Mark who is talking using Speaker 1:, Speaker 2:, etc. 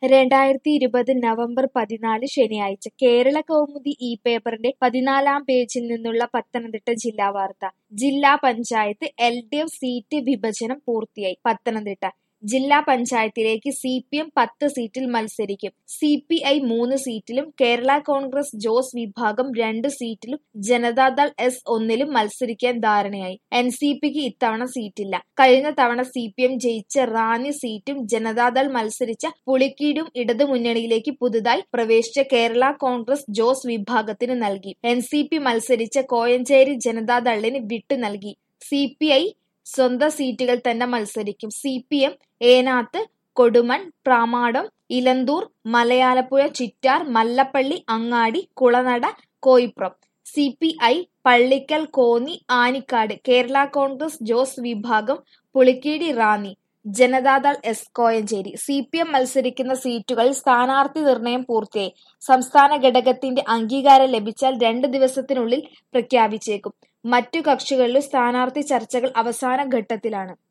Speaker 1: രണ്ടായിരത്തി ഇരുപത് നവംബർ പതിനാല് ശനിയാഴ്ച കേരള കൗമുദി ഈ പേപ്പറിന്റെ പതിനാലാം പേജിൽ നിന്നുള്ള പത്തനംതിട്ട ജില്ലാ വാർത്ത ജില്ലാ panchayat L D F seat വിഭജനം പൂർത്തിയായി പത്തനംതിട്ട ജില്ലാ പഞ്ചായത്തിലേക്ക് സി പി എം പത്ത് സീറ്റിൽ മത്സരിക്കും സി പി ഐ മൂന്ന് സീറ്റിലും കേരള കോൺഗ്രസ് ജോസ് വിഭാഗം രണ്ട് സീറ്റിലും ജനതാദൾ എസ് ഒന്നിലും മത്സരിക്കാൻ ധാരണയായി എൻ സി പിക്ക് ഇത്തവണ സീറ്റില്ല കഴിഞ്ഞ തവണ സി പി എം ജയിച്ച റാന്നി സീറ്റും ജനതാദൾ മത്സരിച്ച പുളിക്കീടും ഇടതു മുന്നണിയിലേക്ക് പുതുതായി പ്രവേശിച്ച കേരള കോൺഗ്രസ് ജോസ് വിഭാഗത്തിന് നൽകി എൻ സി പി മത്സരിച്ച കോയഞ്ചേരി ജനതാദളിന് വിട്ടു നൽകി സി പി ഐ സ്വന്തം സീറ്റുകൾ തന്നെ മത്സരിക്കും C P M Enath Kodumon Pramadom Elanthoor Malayalapuzha Chittar Mallappally Angadi Kulanada Koipuram C P I Pallikkal Konni Anicad Kerala Congress Jose വിഭാഗം Pulikeezhu Ranni Janata Dal S Kozhencherry C P M മത്സരിക്കുന്ന സീറ്റുകളിൽ സ്ഥാനാർത്ഥി നിർണയം പൂർത്തിയായി സംസ്ഥാന ഘടകത്തിന്റെ അംഗീകാരം ലഭിച്ചാൽ രണ്ട് ദിവസത്തിനുള്ളിൽ പ്രഖ്യാപിച്ചേക്കും മറ്റു കക്ഷികളിലും സ്ഥാനാർത്ഥി ചർച്ചകൾ അവസാന ഘട്ടത്തിലാണ്